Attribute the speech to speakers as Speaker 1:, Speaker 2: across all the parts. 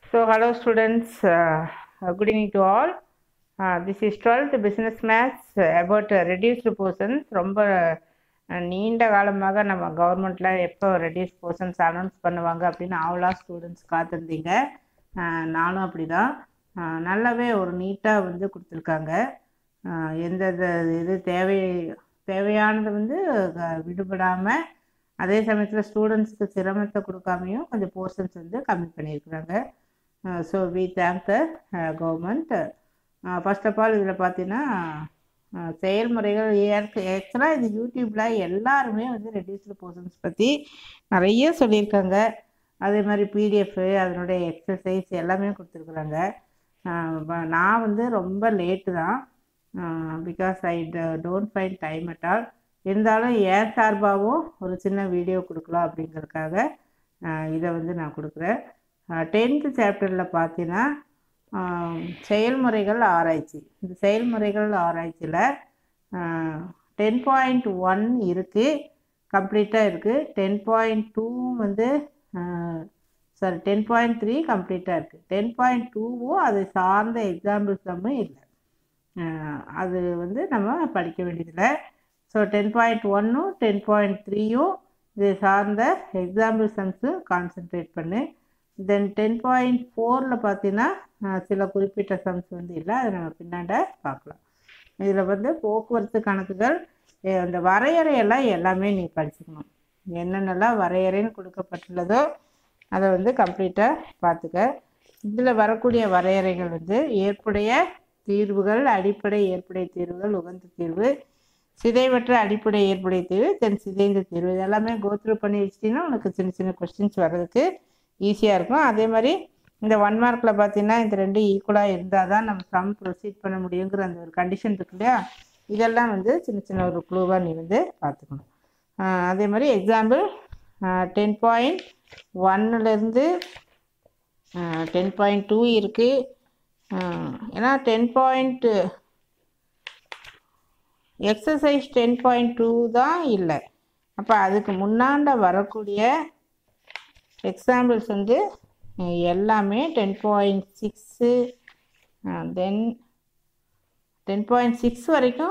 Speaker 1: So, hello students, uh, uh, good evening to all. Uh, this is 12th business maths uh, about uh, reduced portions. ரொம்ப uh, நீண்ட காலமாக நம்ம கவர்மெண்ட்ல எப்போ reduce portions announce பண்ணுவாங்க அப்படின்னு ஆவலா ஸ்டூடெண்ட்ஸ் காத்திருந்தீங்க Uh, நானும் அப்படிதான் Uh, நல்லாவே ஒரு நீட்டாக வந்து கொடுத்துருக்காங்க Uh, எந்த எந்த இது தேவை தேவையானது வந்து அஹ், விடுபடாம அதே சமயத்தில் ஸ்டூடெண்ட்ஸ்க்கு சிரமத்தை கொடுக்காமையும் கொஞ்சம் போர்ஷன்ஸ் வந்து கம்மி பண்ணியிருக்கிறாங்க so we thank the government first of all இதில் பார்த்தீங்கன்னா அஹ், செயல்முறைகள் ஆக்சுவலாக இது யூடியூப்பில் எல்லாருமே வந்து ரெடியூஸ்டு போர்ஷன்ஸ் பற்றி நிறைய சொல்லியிருக்காங்க அதே மாதிரி பிடிஎஃப் அதனுடைய எக்ஸசைஸ் எல்லாமே கொடுத்துருக்குறாங்க அஹ், வ- நான் வந்து ரொம்ப லேட்டு தான் because I don't find time at all இருந்தாலும் ஏன் சார்பாகவும் ஒரு சின்ன வீடியோ கொடுக்கலாம் அப்படிங்கிறதுக்காக அஹ், இதை வந்து நான் கொடுக்குறேன் டென்த்து சாப்டரில் பார்த்தீங்கன்னா ஆஹ், செயல்முறைகள் ஆராய்ச்சி இந்த செயல்முறைகள் ஆராய்ச்சியில் டென் பாயிண்ட் ஒன் இருக்குது கம்ப்ளீட்டாக இருக்குது டென் பாயிண்ட் டூ வந்து சாரி டென் பாயிண்ட் த்ரீ கம்ப்ளீட்டாக இருக்குது டென் பாயிண்ட் டூவும் அதை சார்ந்த எக்ஸாம்பிள் சம்மும் இல்லை அஹ் அது வந்து நம்ம படிக்க வேண்டியதில்லை ஸோ டென் பாயிண்ட் ஒன்னும் டென் பாயிண்ட் த்ரீயும் இது சார்ந்த எக்ஸாம்பிள் சம்ஸும் கான்சென்ட்ரேட் பண்ணு தென் டென் பாயிண்ட் ஃபோரில் பார்த்தீங்கன்னா அஹ் சில குறிப்பிட்ட சம்ஸ் வந்து இல்லை அதை நம்ம பின்னாண்ட பார்க்கலாம் இதில் வந்து போக்குவரத்து கணக்குகள் அஹ் அந்த வரையறையெல்லாம் எல்லாமே நீ படிச்சுக்கணும் என்னென்னலாம் வரையறைன்னு கொடுக்கப்பட்டுள்ளதோ அதை வந்து கம்ப்ளீட்டாக பார்த்துக்க இதில் வரக்கூடிய வரையறைகள் வந்து ஏற்புடைய தீர்வுகள் அடிப்படை ஏற்புடைய தீர்வுகள் உகந்த தீர்வு சிதைவற்ற அடிப்படை ஏற்புடைய தீர்வு தென் சிதைந்த தீர்வு இது எல்லாமே கோத்ரூ பண்ணி வச்சிட்டிங்கன்னா உனக்கு சின்ன சின்ன கொஸ்டின்ஸ் வர்றதுக்கு ஈஸியாக இருக்கும் அதே மாதிரி இந்த ஒன் மார்க்கில் பார்த்தீங்கன்னா இந்த ரெண்டு ஈக்குவலாக இருந்தால் தான் நம்ம சம் ப்ரொசீட் பண்ண முடியுங்கிற அந்த ஒரு கண்டிஷன் இருக்கு இல்லையா இதெல்லாம் வந்து சின்ன சின்ன ஒரு க்ளூவாக நீ வந்து பார்த்துக்கணும் ஆஹ் அதே மாதிரி எக்ஸாம்பிள் டென் பாயிண்ட் ஒன்னுலேருந்து டென் பாயிண்ட் டூ இருக்குது ஏன்னா ten point exercise ten point two தான் இல்லை அப்போ அதுக்கு முன்னாண்ட வரக்கூடிய எக்ஸாம்பிள்ஸ் வந்து அஹ், எல்லாமே ten point six then ten point six வரைக்கும்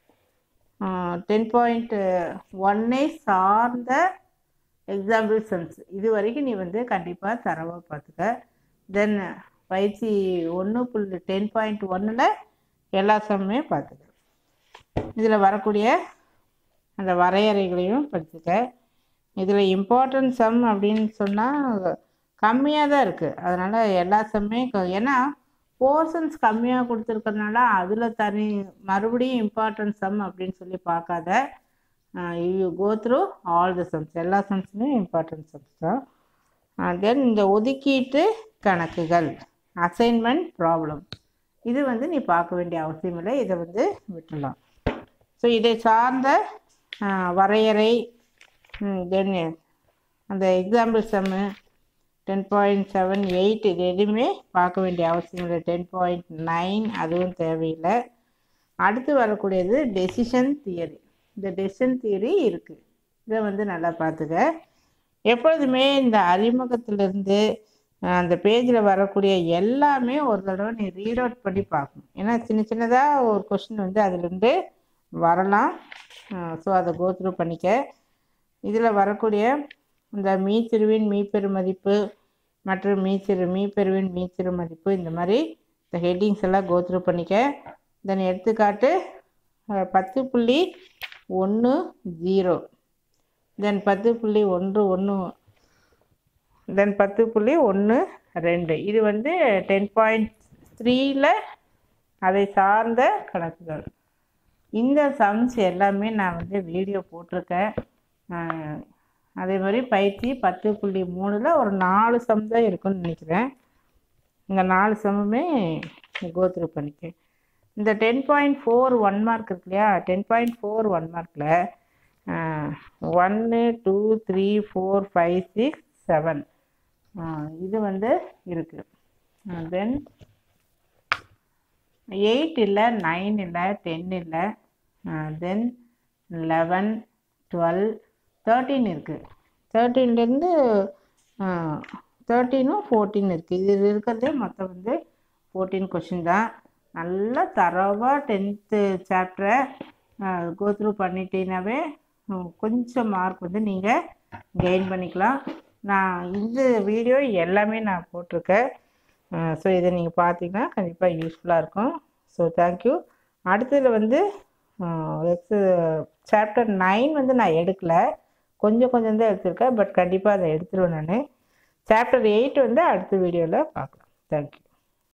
Speaker 1: டென் பாயிண்ட் ஒன்னே சார்ந்த எக்ஸாம்பிள் சம்ஸ் இது வரைக்கும் நீ வந்து கண்டிப்பாக தரவாக பார்த்துக்க தென் பயிற்சி ஒன்று புள்ளி டென் பாயிண்ட் ஒன்றில் எல்லா சம்மே பார்த்துக்க இதில் வரக்கூடிய அந்த வரையறைகளையும் படிச்சுக்க இதில் இம்பார்ட்டன்ட் சம் அப்படின்னு சொன்னால் கம்மியாக தான் இருக்குது அதனால் எல்லா சம்மே க- ஏன்னா போர்ஷன்ஸ் கம்மியாக கொடுத்துருக்கறனால அதில் தனி மறுபடியும் இம்பார்ட்டன்ட் சம் அப்படின்னு சொல்லி பார்க்காத you go through all the sums எல்லா சம்ஸுமே இம்பார்ட்டன்ட் சம்ஸ் தான் தென் இந்த ஒதுக்கீட்டு கணக்குகள் அசைன்மெண்ட் ப்ராப்ளம் இது வந்து நீ பார்க்க வேண்டிய அவசியம் இல்லை இதை வந்து விட்டுடலாம் ஸோ இதை சார்ந்த ஆ, வரையறை தென் அந்த example sum ten point seven eight இது எதுவுமே பார்க்க வேண்டிய அவசியம் இல்லை டென் பாயிண்ட் நைன் அதுவும் தேவையில்லை அடுத்து வரக்கூடியது டெசிஷன் தியரி இந்த டெசிஷன் தியரி இருக்குது இதை வந்து நல்லா பார்த்துக்க எப்பொழுதுமே இந்த அறிமுகத்திலிருந்து அஹ், அந்த பேஜில் வரக்கூடிய எல்லாமே ஒரு தடவை நீ ரீட் அவுட் பண்ணி பார்க்கணும் ஏன்னா சின்ன சின்னதாக ஒரு கொஷின் வந்து அதுலேருந்து வரலாம் ஸோ அதை கோத்ரூ பண்ணிக்க இதில் வரக்கூடிய இந்த மீச்சிறுவின் மீப்பெரு மதிப்பு மற்றும் மீச்சிறு மீப்பெருவின் மீச்சிறு மதிப்பு இந்த மாதிரி இந்த ஹெட்டிங்ஸ் எல்லாம் கோத்ரூ பண்ணிக்க தென் எடுத்துக்காட்டு அஹ், பத்து புள்ளி ஒன்று ஜீரோ தென் பத்து புள்ளி ஒன்று ஒன்று தென் பத்து புள்ளி ஒன்று ரெண்டு இது வந்து டென் பாயிண்ட் த்ரீல அதை சார்ந்த கணக்குகள் இந்த சம்ஸ் எல்லாமே நான் வந்து வீடியோ போட்டிருக்கேன் ஆஹ் அதே மாதிரி பயிற்சி பத்து புள்ளி மூணில் ஒரு நாலு சம் தான் இருக்குன்னு நினைக்கிறேன் இந்த நாலு சம்முமே கோத்ரூ பண்ணிக்க இந்த ten point four one mark இருக்கு இல்லையா டென் பாயிண்ட் ஃபோர் ஒன் மார்க்கில் ஒன்று two three four five six seven இது வந்து இருக்குது தென் எயிட் இல்லை நைன் இல்லை டென் இல்லை தென் லெவன் டுவெல் தேர்ட்டீன் இருக்குது தேர்ட்டீன்லேருந்து தேர்ட்டீனும் ஃபோர்டீன் இருக்குது இது இருக்கிறதே மொத்தம் வந்து ஃபோர்டீன் கொஷின் தான் நல்லா தரவாக டென்த்து சாப்டரை கோத்ரூ பண்ணிட்டீங்கன்னாவே உம், கொஞ்சம் மார்க் வந்து நீங்கள் கெயின் பண்ணிக்கலாம் நான் இந்த வீடியோ எல்லாமே நான் போட்டிருக்கேன் ஸோ இதை நீங்கள் பார்த்தீங்கன்னா கண்டிப்பாக யூஸ்ஃபுல்லாக இருக்கும் ஸோ தேங்க்யூ அடுத்ததில் வந்து எக்ஸு சாப்டர் நைன் வந்து நான் எடுக்கல கொஞ்சம் கொஞ்சம் தான் எடுத்திருக்கேன் பட் கண்டிப்பாக அதை எடுத்துருவேன் நான் சாப்டர் எயிட் வந்து அடுத்த வீடியோவில் பார்க்கலாம் தேங்க்யூ